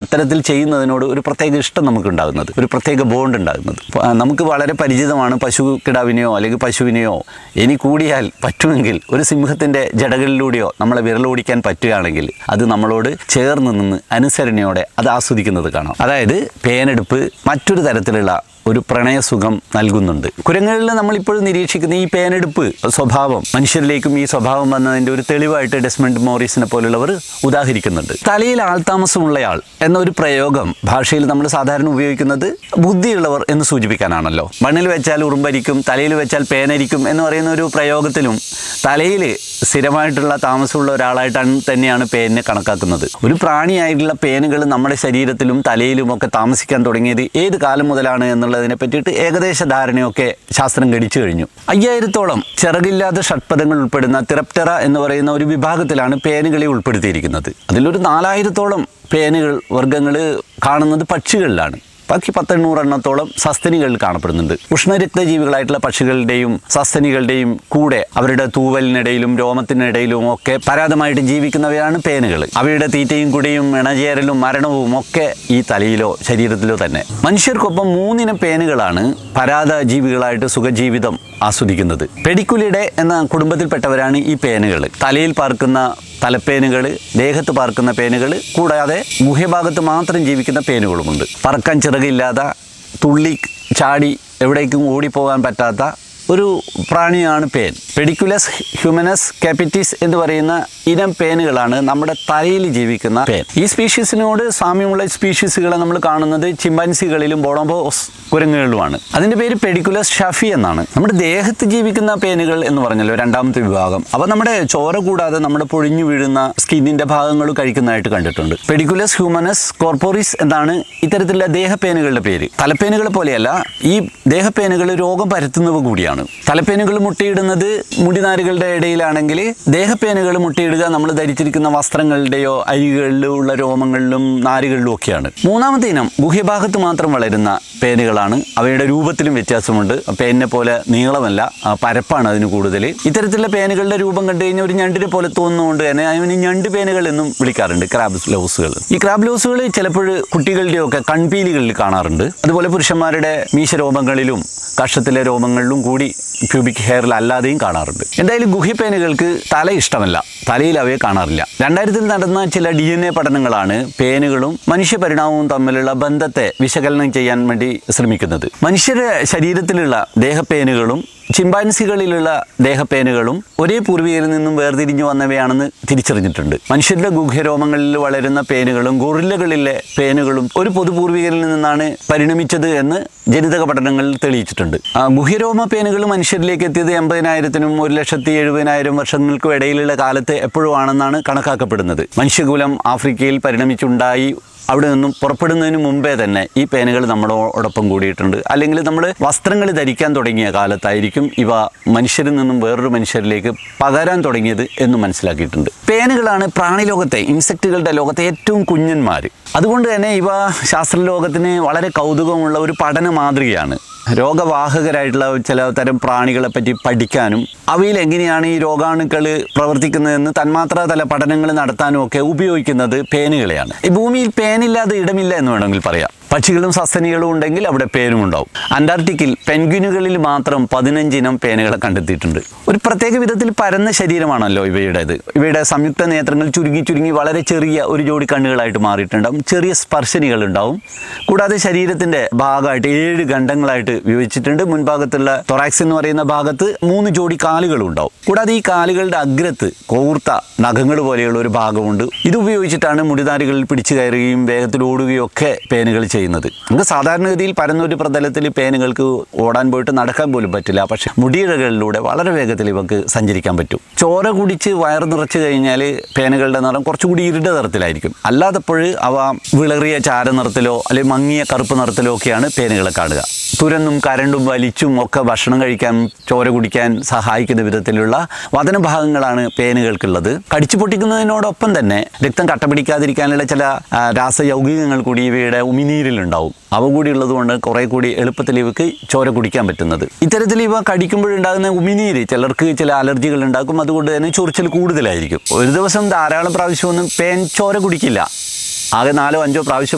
അത്തരത്തിൽ ചെയ്യുന്നതിനോട് ഒരു പ്രത്യേക ഇഷ്ടം നമുക്ക് ഉണ്ടാകുന്നത് ഒരു പ്രത്യേക ബോണ്ട് ഉണ്ടാകുന്നത് അപ്പോൾ, ആ, നമുക്ക് വളരെ പരിചിതമാണ് പശു കിടാവിനെയോ അല്ലെങ്കിൽ പശുവിനെയോ ഇനി കൂടിയാൽ പറ്റുമെങ്കിൽ ഒരു സിംഹത്തിൻ്റെ ജടകളിലൂടെയോ നമ്മളെ വിരലോടിക്കാൻ പറ്റുകയാണെങ്കിൽ അത് നമ്മളോട് ചേർന്ന് നിന്ന് അനുസരണയോടെ അത് ആസ്വദിക്കുന്നത് കാണാം അതായത് പേനെടുപ്പ് മറ്റൊരു തരത്തിലുള്ള ഒരു പ്രണയസുഖം നൽകുന്നുണ്ട് കുരങ്ങളിൽ നമ്മളിപ്പോഴും നിരീക്ഷിക്കുന്ന ഈ പേനെടുപ്പ് സ്വഭാവം മനുഷ്യരിലേക്കും ഈ സ്വഭാവം വന്നതിൻ്റെ ഒരു തെളിവായിട്ട് ഡെസ്മണ്ട് മോറിസിനെ പോലുള്ളവർ ഉദാഹരിക്കുന്നുണ്ട് തലയിൽ ആൾതാമസമുള്ളയാൾ എന്ന ഒരു പ്രയോഗം ഭാഷയിൽ നമ്മൾ സാധാരണ ഉപയോഗിക്കുന്നത് ബുദ്ധിയുള്ളവർ എന്ന് സൂചിപ്പിക്കാനാണല്ലോ മണ്ണിൽ വെച്ചാൽ ഉറുമ്പരിക്കും തലയിൽ വെച്ചാൽ പേനരിക്കും എന്ന് പറയുന്ന ഒരു പ്രയോഗത്തിലും തലയിൽ സ്ഥിരമായിട്ടുള്ള താമസമുള്ള ഒരാളായിട്ടാണ് തന്നെയാണ് പേനിനെ കണക്കാക്കുന്നത് ഒരു പ്രാണിയായിട്ടുള്ള പേനുകൾ നമ്മുടെ ശരീരത്തിലും തലയിലും ഒക്കെ താമസിക്കാൻ തുടങ്ങിയത് ഏത് കാലം മുതലാണ് എന്നുള്ളതിനെ പറ്റിയിട്ട് ഏകദേശ ധാരണയൊക്കെ ശാസ്ത്രം ഗണിച്ചു കഴിഞ്ഞു അയ്യായിരത്തോളം ചിറകില്ലാത്ത ഷഡ്പദങ്ങൾ ഉൾപ്പെടുന്ന തിറപ്റ്ററ എന്ന് പറയുന്ന ഒരു വിഭാഗത്തിലാണ് പേനുകളെ ഉൾപ്പെടുത്തിയിരിക്കുന്നത് അതിലൊരു നാലായിരത്തോളം പേനുകൾ വർഗ്ഗങ്ങൾ കാണുന്നത് പക്ഷികളിലാണ് ബാക്കി പത്തെണ്ണൂറെണ്ണത്തോളം സസ്തനികളിൽ കാണപ്പെടുന്നുണ്ട് ഉഷ്ണരക്തജീവികളായിട്ടുള്ള പക്ഷികളുടെയും സസ്തനികളുടെയും കൂടെ അവരുടെ തൂവലിനിടയിലും രോമത്തിനിടയിലും ഒക്കെ പരാതമായിട്ട് ജീവിക്കുന്നവയാണ് പേനുകൾ അവയുടെ തീറ്റയും കുടിയും ഇണചേരലും മരണവും ഒക്കെ ഈ തലയിലോ ശരീരത്തിലോ തന്നെ മനുഷ്യർക്കൊപ്പം മൂന്നിനം പേനുകളാണ് പരാത ജീവികളായിട്ട് സുഖജീവിതം ആസ്വദിക്കുന്നത് പെഡിക്കുലിഡെ എന്ന കുടുംബത്തിൽപ്പെട്ടവരാണ് ഈ പേനുകൾ തലയിൽ പാർക്കുന്ന തലപ്പേനുകൾ ദേഹത്ത് പാർക്കുന്ന പേനുകൾ കൂടാതെ ഗുഹ്യഭാഗത്ത് മാത്രം ജീവിക്കുന്ന പേനുകളുമുണ്ട് പറക്കാൻ ചിറകില്ലാത്ത തുള്ളി ചാടി എവിടേക്കും ഓടിപ്പോകാൻ പറ്റാത്ത ഒരു പ്രാണിയാണ് പേൻ പെഡിക്കുലസ് ഹ്യൂമനസ് കാപ്പിറ്റിസ് എന്ന് പറയുന്ന ഇനം പേനുകളാണ് നമ്മുടെ തലയിൽ ജീവിക്കുന്ന പേൻ ഈ സ്പീഷീസിനോട് സാമ്യമുള്ള സ്പീഷീസുകളെ നമ്മൾ കാണുന്നത് ചിമ്പാൻസികളിലും ബോണോബോസ് കുരങ്ങുകളിലുമാണ് അതിൻ്റെ പേര് പെഡിക്കുലസ് ഷഫി എന്നാണ് നമ്മുടെ ദേഹത്ത് ജീവിക്കുന്ന പേനുകൾ എന്ന് പറഞ്ഞല്ലോ രണ്ടാമത്തെ വിഭാഗം അവ നമ്മുടെ ചോര കൂടാതെ നമ്മുടെ പൊഴിഞ്ഞു വീഴുന്ന സ്കിന്നിന്റെ ഭാഗങ്ങൾ കഴിക്കുന്നതായിട്ട് കണ്ടിട്ടുണ്ട് പെഡിക്കുലസ് ഹ്യൂമനസ് കോർപ്പോറിസ് എന്നാണ് ഇത്തരത്തിലുള്ള ദേഹപ്പേനുകളുടെ പേര് തലപ്പേനുകളെ പോലെയല്ല ഈ ദേഹപ്പേനുകൾ രോഗം പരത്തുന്നവ കൂടിയാണ് തലപ്പേനുകൾ മുട്ടയിടുന്നത് മുടിനാരുകളുടെ ഇടയിലാണെങ്കിൽ ദേഹപ്പേനുകൾ മുട്ടയിടുക നമ്മൾ ധരിച്ചിരിക്കുന്ന വസ്ത്രങ്ങളുടെയോ അരികളിലും ഉള്ള രോമങ്ങളിലും നാരുകളിലും ഒക്കെയാണ് മൂന്നാമത്തെ ഇനം ഗുഹ്യഭാഗത്ത് മാത്രം വളരുന്ന പേനുകളാണ് അവയുടെ രൂപത്തിലും വ്യത്യാസമുണ്ട് പേനിനെ പോലെ നീളമല്ല ആ, പരപ്പാണ് അതിന് കൂടുതൽ ഇത്തരത്തിലുള്ള പേനുകളുടെ രൂപം കണ്ടു കഴിഞ്ഞാൽ ഒരു ഞണ്ടിനെ പോലെ തോന്നുന്നതുകൊണ്ട് തന്നെ അതിന് ഞണ്ട് പേനുകൾ എന്നും വിളിക്കാറുണ്ട് ക്രാബ് ലൗസുകൾ ഈ ക്രാബ് ലൗസുകൾ ചിലപ്പോൾ കുട്ടികളുടെയൊക്കെ കൺപീലികളിൽ കാണാറുണ്ട് അതുപോലെ പുരുഷന്മാരുടെ മീശരോമങ്ങളിലും കഷത്തിലെ രോമങ്ങളിലും കൂടി പ്യൂബിക് ഹെയറിൽ അല്ലാതെയും കാണാറുണ്ട് എന്തായാലും ഗുഹ്യപ്പേനുകൾക്ക് തല ഇഷ്ടമല്ല തലയിൽ അവയെ കാണാറില്ല രണ്ടായിരത്തിൽ നടന്ന ചില ഡി എൻ എ പഠനങ്ങളാണ് പേനുകളും മനുഷ്യ പരിണാമവും തമ്മിലുള്ള ബന്ധത്തെ വിശകലനം ചെയ്യാൻ വേണ്ടി ശ്രമിക്കുന്നത് മനുഷ്യരുടെ ശരീരത്തിലുള്ള ദേഹപ്പേനുകളും ചിമ്പാൻസികളിലുള്ള ദേഹപ്പേനുകളും ഒരേ പൂർവികരിൽ നിന്നും വേർതിരിഞ്ഞു വന്നവയാണെന്ന് തിരിച്ചറിഞ്ഞിട്ടുണ്ട് മനുഷ്യരുടെ ഗുഹ്യരോമങ്ങളിൽ വളരുന്ന പേനുകളും ഗൊറില്ലകളിലെ പേനുകളും ഒരു പൊതുപൂർവികരിൽ നിന്നാണ് പരിണമിച്ചത് എന്ന് ജനിതക പഠനങ്ങളിൽ തെളിയിച്ചിട്ടുണ്ട് ആ, ഗുഹ്യരോമ പേനുകൾ മനുഷ്യരിലേക്ക് എത്തിയത് എൺപതിനായിരത്തിനും ഒരു ലക്ഷത്തി എഴുപതിനായിരം വർഷങ്ങൾക്കും ഇടയിലുള്ള കാലത്ത് എപ്പോഴും ആണെന്നാണ് കണക്കാക്കപ്പെടുന്നത് മനുഷ്യകുലം ആഫ്രിക്കയിൽ പരിണമിച്ചുണ്ടായി അവിടെ നിന്നും പുറപ്പെടുന്നതിന് മുമ്പേ തന്നെ ഈ പേനുകൾ നമ്മളോടൊപ്പം കൂടിയിട്ടുണ്ട് അല്ലെങ്കിൽ നമ്മൾ വസ്ത്രങ്ങൾ ധരിക്കാൻ തുടങ്ങിയ കാലത്തായിരിക്കും ഇവ മനുഷ്യരിൽ നിന്നും വേറൊരു മനുഷ്യരിലേക്ക് പകരാൻ തുടങ്ങിയത് എന്ന് മനസ്സിലാക്കിയിട്ടുണ്ട് പേനുകളാണ് പ്രാണിലോകത്തെ ഇൻസെക്റ്റുകളുടെ ലോകത്തെ ഏറ്റവും കുഞ്ഞന്മാർ അതുകൊണ്ട് തന്നെ ഇവ ശാസ്ത്രലോകത്തിന് വളരെ കൗതുകമുള്ള ഒരു പഠന മാതൃകയാണ് രോഗവാഹകരായിട്ടുള്ള ചില തരം പ്രാണികളെ പറ്റി പഠിക്കാനും അവയിൽ എങ്ങനെയാണ് ഈ രോഗാണുക്കൾ പ്രവർത്തിക്കുന്നതെന്ന് തന്മാത്രാ തല പഠനങ്ങൾ നടത്താനും ഒക്കെ ഉപയോഗിക്കുന്നത് പേനുകളെയാണ് ഈ ഭൂമിയിൽ പേനില്ലാതെ ഇടമില്ല എന്ന് വേണമെങ്കിൽ പറയാം പക്ഷികളും സസ്തനികളും ഉണ്ടെങ്കിൽ അവിടെ പേനും ഉണ്ടാവും അന്റാർട്ടിക്കിൽ പെൻഗ്വിനുകളിൽ മാത്രം പതിനഞ്ചിനം പേനുകളെ കണ്ടെത്തിയിട്ടുണ്ട് ഒരു പ്രത്യേക വിധത്തിൽ പരന്ന ശരീരമാണല്ലോ ഇവയുടേത് ഇവയുടെ സംയുക്ത നേത്രങ്ങൾ ചുരുങ്ങി ചുരുങ്ങി വളരെ ചെറിയ ഒരു ജോഡി കണ്ണുകളായിട്ട് മാറിയിട്ടുണ്ടാവും ചെറിയ സ്പർശനികൾ ഉണ്ടാവും കൂടാതെ ശരീരത്തിന്റെ ഭാഗമായിട്ട് ഏഴ് ഖണ്ഡങ്ങളായിട്ട് വിഭജിച്ചിട്ടുണ്ട് മുൻഭാഗത്തുള്ള തൊറാക്സ് എന്ന് പറയുന്ന ഭാഗത്ത് മൂന്ന് ജോഡി കാലുകളും ഉണ്ടാവും കൂടാതെ ഈ കാലുകളുടെ അഗ്രത്ത് കോർത്ത നഖങ്ങൾ പോലെയുള്ള ഒരു ഭാഗമുണ്ട് ഇത് ഉപയോഗിച്ചിട്ടാണ് മുടിനാരുകളിൽ പിടിച്ചു കയറുകയും വേഗത്തിൽ ഓടുകയും ഒക്കെ പേനുകൾ ചെയ്യുന്നത് നമുക്ക് സാധാരണഗതിയിൽ പരന്നൊരു പ്രതലത്തിൽ പേനുകൾക്ക് ഓടാൻ പോയിട്ട് നടക്കാൻ പോലും പറ്റില്ല പക്ഷെ മുടിയിഴകളിലൂടെ വളരെ വേഗത്തിൽ ഇവക്ക് സഞ്ചരിക്കാൻ പറ്റും ചോര കുടിച്ച് വയർ നിറച്ച് കഴിഞ്ഞാൽ പേനുകളുടെ നിറം കുറച്ചുകൂടി ഇരുണ്ട നിറത്തിലായിരിക്കും അല്ലാത്തപ്പോൾ അവ വിളറിയ ചാര നിറത്തിലോ അല്ലെങ്കിൽ മങ്ങിയ കറുപ്പ് നിറത്തിലോ ഒക്കെയാണ് പേനുകളെ കാണുക തുരന്നും കരണ്ടും വലിച്ചും ഒക്കെ ഭക്ഷണം കഴിക്കാൻ ചോര കുടിക്കാൻ സഹായിക്കുന്ന വിധത്തിലുള്ള വതനഭാഗങ്ങളാണ് പേനുകൾക്കുള്ളത് കടിച്ചു പൊട്ടിക്കുന്നതിനോടൊപ്പം തന്നെ രക്തം കട്ട പിടിക്കാതിരിക്കാനുള്ള ചില ആ, രാസയൗകികങ്ങൾ കൂടി ഇവയുടെ ഉമിനീരിലുണ്ടാവും അവ കൂടി ഉള്ളതുകൊണ്ട് കുറെ കൂടി എളുപ്പത്തിൽ ഇവക്ക് ചോര കുടിക്കാൻ പറ്റുന്നത് ഇത്തരത്തിൽ ഇവ കടിക്കുമ്പോഴുണ്ടാകുന്ന ഉമിനീര് ചിലർക്ക് ചില അലർജികൾ ഉണ്ടാക്കും അതുകൊണ്ട് തന്നെ ചൊറിച്ചിൽ കൂടുതലായിരിക്കും ഒരു ദിവസം ധാരാളം പ്രാവശ്യമൊന്നും പേൻ ചോര കുടിക്കില്ല ആകെ നാലോ അഞ്ചോ പ്രാവശ്യം